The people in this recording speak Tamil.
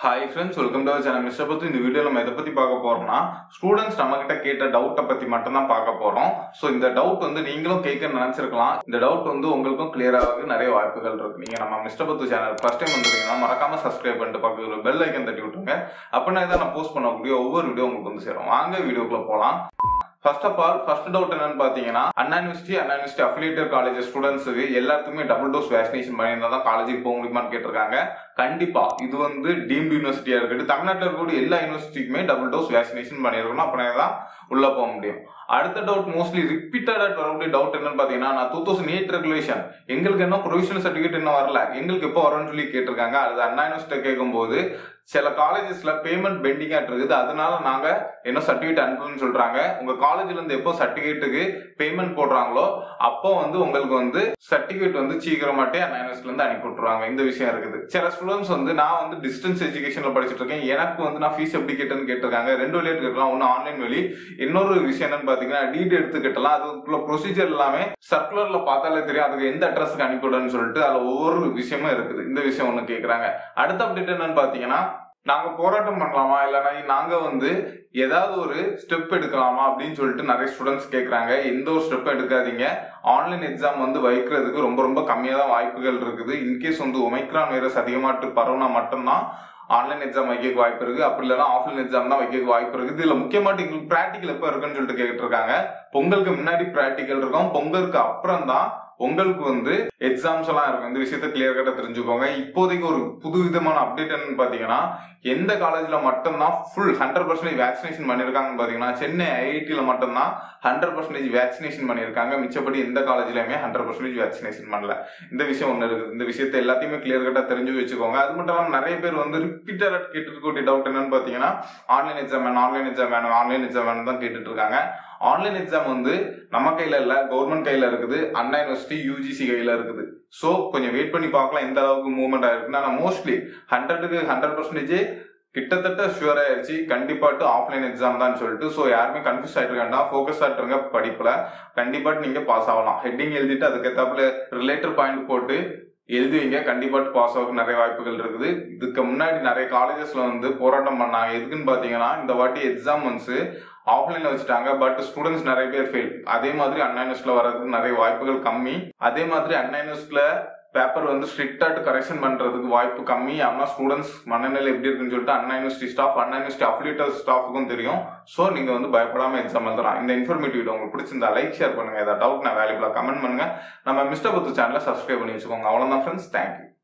hi friends welcome to channel mister பத்தி இந்த வீடியோ நம்ம எதை பத்தி பார்க்க போறோம்னா ஸ்டூடெண்ட்ஸ் நம்ம கிட்ட கேட்ட டவுட்டை பத்தி மட்டும் தான் பார்க்க போறோம் ஸோ இந்த டவுட் வந்து நீங்களும் கேட்க நினைச்சிருக்கலாம் இந்த டவுட் வந்து உங்களுக்கும் கிளியர் ஆக நிறைய வாய்ப்புகள் இருக்கு நீங்க நம்ம மிஸ்டர் பத்து சேனல் ஃபர்ஸ்ட் டைம் வந்துருக்கீங்கன்னா மறக்காம சப்ஸ்கிரைப் பண்ணிட்டு பக்கத்துல பெல் ஐக்கன் தட்டி விட்டுருங்க அப்படின்னா இதை நான் போஸ்ட் பண்ணக்கூடிய ஒவ்வொரு வீடியோ உங்களுக்கு வந்து சேரும் வாங்க வீடியோக்குள்ள போலாம் first of all first doubt என்னன்னு பாத்தீங்கன்னா Anna university Anna university affiliated college ஸ்டூடெண்ட்ஸுக்கு எல்லாத்துக்குமே டபுள் டோஸ் வேக்சினேஷன் பண்ணியிருந்தா தான் காலேஜுக்கு போக முடியுமான்னு கேட்டிருக்காங்க கண்டிப்பா இது வந்து டீம்டு யூனிவர்சிட்டியா இருக்கட்டும் தமிழ்நாட்டில் இருக்கக்கூடிய எல்லா யூனிவர்சிட்டிக்குமே டபுள் டோஸ் வேக்சினேஷன் பண்ணியிருக்கணும் அப்படின்னா தான் உள்ள போக முடியும் அடுத்த டவுட் மோஸ்ட்லி ரிப்பீட்டடா வரக்கூடிய டவுட் என்னன்னு பாத்தீங்கன்னா நான் டூ தௌசண்ட் எயிட் ரெகுலேஷன் எங்களுக்கு என்ன ப்ரொவிஷனல் சர்டிஃபிகேட் இன்னும் வரல எங்களுக்கு எப்போ வரும்னு சொல்லி கேட்டிருக்காங்க அது அண்ணா யூனிவர்சிட்டி கேட்கும்போது சில காலேஜஸ்ல பேமெண்ட் பெண்டிங்கா இருக்குது அதனால நாங்க என்ன சர்டிஃபிகேட் அனுப்பணும்னு சொல்றாங்க உங்க காலேஜ்ல இருந்து எப்போ சர்டிஃபிகேட்டுக்கு பேமெண்ட் போடுறாங்களோ அப்போ வந்து உங்களுக்கு வந்து சர்டிஃபிகேட் வந்து சீக்கிரமாட்டே அண்ணா யூனிவர்சிட்டில இருந்து அனுப்பி விட்டுருவாங்க இந்த விஷயம் இருக்குது சில ஸ்டூடெண்ட்ஸ் வந்து நான் வந்து டிஸ்டன்ஸ் எஜுகேஷன்ல படிச்சுட்டு இருக்கேன் எனக்கு வந்து நான் ஃபீஸ் எப்படி கேட்டேன்னு கேட்டிருக்காங்க ரெண்டு வழியா கேட்கலாம் ஒன்னு ஆன்லைன் வழி இன்னொரு விஷயம் என்னன்னு பாத்தீங்கன்னா டீட் எடுத்து கட்டலாம் அதுக்குள்ள ப்ரொசீஜர் எல்லாமே சர்க்குலர்ல பார்த்தாலே தெரியும் அதுக்கு எந்த அட்ரஸ்க்கு அனுப்பிவிடன்னு சொல்லிட்டு அதுல ஒவ்வொரு விஷயமும் இருக்குது இந்த விஷயம் ஒண்ணு கேக்குறாங்க அடுத்த அப்டேட் என்னன்னு பாத்தீங்கன்னா நாங்க போராட்டம் பண்ணலாமா இல்லைன்னா நாங்க வந்து ஏதாவது ஒரு ஸ்டெப் எடுக்கலாமா அப்படின்னு சொல்லிட்டு நிறைய ஸ்டூடெண்ட்ஸ் கேட்குறாங்க எந்த ஒரு ஸ்டெப் எடுக்காதீங்க ஆன்லைன் எக்ஸாம் வந்து வைக்கிறதுக்கு ரொம்ப ரொம்ப கம்மியாக தான் வாய்ப்புகள் இருக்குது இன்கேஸ் வந்து ஒமைக்ரான் வைரஸ் அதிகமாட்டு பரவுனா மட்டும்தான் ஆன்லைன் எக்ஸாம் வைக்க வாய்ப்பு இருக்கு அப்படி இல்லைன்னா ஆஃப்லைன் எக்ஸாம் தான் வைக்க வாய்ப்பு இருக்குது இதுல முக்கியமாட்டு எங்களுக்கு ப்ராக்டிக்கல் எப்போ இருக்குன்னு சொல்லிட்டு கேட்டு இருக்காங்க பொங்கலுக்கு முன்னாடி ப்ராக்டிக்கல் இருக்கும் பொங்கலுக்கு அப்புறம் தான் உங்களுக்கு வந்து எக்ஸாம்ஸ் எல்லாம் இருக்கும் இந்த விஷயத்த கிளியர் கட்டா தெரிஞ்சுக்கோங்க இப்போதைக்கு ஒரு புது விதமான அப்டேட் என்னன்னு பாத்தீங்கன்னா எந்த காலேஜ்ல மட்டும்தான் ஃபுல் ஹண்ட்ரட் பர்சன்டேஜ் வேக்சினேஷன் பண்ணிருக்காங்கன்னு பாத்தீங்கன்னா சென்னை ஐஐடியில மட்டும்தான் ஹண்ட்ரட் பர்சன்டேஜ் வேக்சினேஷன் பண்ணிருக்காங்க மிச்சப்படி எந்த காலேஜ்லயுமே ஹண்ட்ரட் பர்சன்டேஜ் வேக்சினேஷன் பண்ணல இந்த விஷயம் ஒண்ணு இருக்குது இந்த விஷயத்த எல்லாத்தையுமே கிளியர் கட்டா தெரிஞ்சு வச்சுக்கோங்க அது மட்டும் இல்லாம நிறைய பேர் வந்து ரிப்பீட்டடா கேட்டுருக்கக்கூடிய டவுட் என்னன்னு பாத்தீங்கன்னா ஆன்லைன் எக்ஸாம் வேணும் ஆன்லைன் எக்ஸாம் வேணும் ஆன்லைன் எக்ஸாம் வேணும் தான் கேட்டுட்டு இருக்காங்க ஆன்லைன் எக்ஸாம் வந்து நம்ம கையில இல்ல கவர்மெண்ட் கையில இருக்குது அண்ணா யூனிவர்சிட்டி யூஜிசி கையில இருக்குது சோ கொஞ்சம் வெயிட் பண்ணி பார்க்கலாம் எந்த அளவுக்கு மூவ்மெண்ட் ஆயிருக்குன்னா நான் மோஸ்ட்லி ஹண்ட்ரடுக்கு ஹண்ட்ரட் பர்சன்டேஜ் கிட்டத்தட்ட ஷுவர் ஆயிடுச்சு கண்டிப்பாட்டு ஆஃப்லைன் எக்ஸாம் தான் சொல்லிட்டு ஸோ யாருமே கன்ஃபியூஸ் ஆயிட்டு வேண்டாம் ஃபோக்கஸ் ஆட்டுருங்க படிப்புல கண்டிப்பாட்டு நீங்க பாஸ் ஆகலாம் ஹெட்டிங் எழுதிட்டு அதுக்கேத்தாப்புல ரிலேட்டட் பாயிண்ட் போட்டு எழுதுவீங்க கண்டிப்பாட்டு பாஸ் ஆக நிறைய வாய்ப்புகள் இருக்குது இதுக்கு முன்னாடி நிறைய காலேஜஸ்ல வந்து போராட்டம் பண்ணாங்க எதுக்குன்னு பாத்தீங்கன்னா இந்த வாட்டி எக்ஸாம் வந்து ஆஃப்லைன்ல வச்சுட்டாங்க பட் ஸ்டூடெண்ட்ஸ் நிறைய பேர் ஃபெயில் அதே மாதிரி அண்ணா யூனிவர்சிட்டியில வர்றதுக்கு நிறைய வாய்ப்புகள் கம்மி அதே மாதிரி அண்ணா யூனிவர்சிட்டியில பேப்பர் வந்து ஸ்ட்ரிக்டாட்டு கரெக்ஷன் பண்றதுக்கு வாய்ப்பு கம்மி ஆனால் ஸ்டூடெண்ட்ஸ் மனநிலை எப்படி இருக்குன்னு சொல்லிட்டு Anna university staff Anna university affiliated ஸ்டாஃபுக்கும் தெரியும் ஸோ நீங்க வந்து பயப்படாம எக்ஸாம் எழுதலாம் இந்த இன்ஃபர்மேட்டிவ் வீடியோ உங்களுக்கு பிடிச்சிருந்தா லைக் ஷேர் பண்ணுங்க ஏதாவது டவுட் நான் வேல்யூபிளா கமெண்ட் பண்ணுங்க நம்ம மிஸ்டர் பத்து சேனலை சப்ஸ்கிரைப் பண்ணி வச்சுக்கோங்க அவ்வளவுதான் ஃப்ரெண்ட்ஸ் தேங்க்யூ